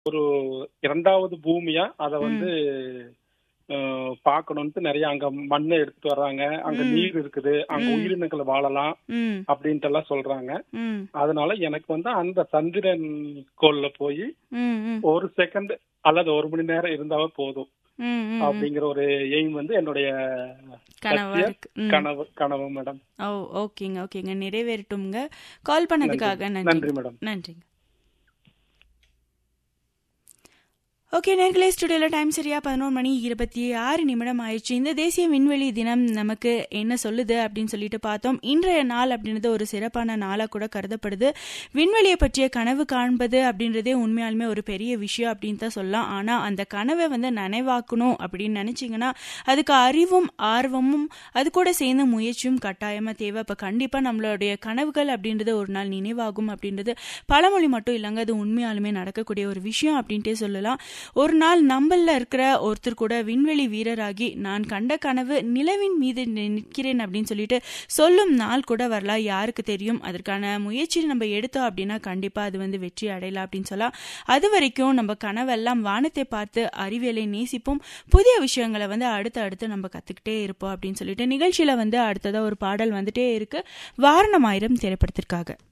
ஒரு இரண்டாவது பூமியா அத வந்து அஹ், பார்க்கணும்ட்டு நிறைய அங்க மண்ணை எடுத்துட்டு வர்றாங்க அங்க ம். நீர் இருக்குது அங்க ம். உயிரினங்கள் வாழலாம் ம் அப்படின்ட்டு எல்லாம் சொல்றாங்க ம் அதனால எனக்கு வந்து அந்த சந்திரன் கோள்ல போய் ம் ம் ஒரு செகண்ட் அல்லது ஒரு மணி நேரம் இருந்தாவே போதும் ம் ம், ம் அப்படிங்கிற ஒரு எய்ம் வந்து என்னுடைய கனவா லட்சிய இருக்கு ம். கனவு கனவு மேடம் ஓ ஓகேங்க ஓகேங்க நிறைவேறட்டும்ங்க கால் பண்ணதுக்காக நன்றி நன்றி மேடம் நன்றிங்க ஓகே நேர்களே ஸ்டுடியோவில் டைம் சரியா பதினோரு மணி இருபத்தி ஆறு நிமிடம் ஆயிடுச்சு இந்த தேசிய விண்வெளி தினம் நமக்கு என்ன சொல்லுது அப்படின்னு சொல்லிட்டு பார்த்தோம் இன்றைய நாள் அப்படின்றது ஒரு சிறப்பான நாளாக கூட கருதப்படுது விண்வெளியை பற்றிய கனவு காண்பது அப்படின்றதே உண்மையாலுமே ஒரு பெரிய விஷயம் அப்படின்னு தான் சொல்லலாம் ஆனால் அந்த கனவை வந்து நனைவாக்கணும் அப்படின்னு நினச்சிங்கன்னா அதுக்கு அறிவும் ஆர்வமும் அது கூட சேர்ந்து முயற்சியும் கட்டாயமாக தேவை அப்போ கண்டிப்பாக நம்மளுடைய கனவுகள் அப்படின்றது ஒரு நாள் நினைவாகும் அப்படின்றது பழமொழி மட்டும் இல்லைங்க அது உண்மையாலுமே நடக்கக்கூடிய ஒரு விஷயம் அப்படின்ட்டே சொல்லலாம் ஒரு நாள் நம்மள இருக்கிற ஒருத்தர் கூட விண்வெளி வீரராகி நான் கண்ட கனவு நிலவின் மீது நி- நிற்கிறேன் அப்படின்னு சொல்லிட்டு சொல்லும் நாள் கூட வரலாம் யாருக்கு தெரியும் அதற்கான முயற்சி நம்ம எடுத்தோம் அப்படின்னா கண்டிப்பா அது வந்து வெற்றி அடையலாம் அப்படின்னு சொல்லலாம் அது வரைக்கும் நம்ம கனவெல்லாம் வானத்தை பார்த்து அறிவியலை நேசிப்போம் புதிய விஷயங்களை வந்து அடுத்து அடுத்து நம்ம கத்துக்கிட்டே இருப்போம் அப்படின்னு சொல்லிட்டு நிகழ்ச்சியில வந்து அடுத்ததா ஒரு பாடல் வந்துட்டே இருக்கு வாரணமாயிரம் திரைப்படத்திற்காக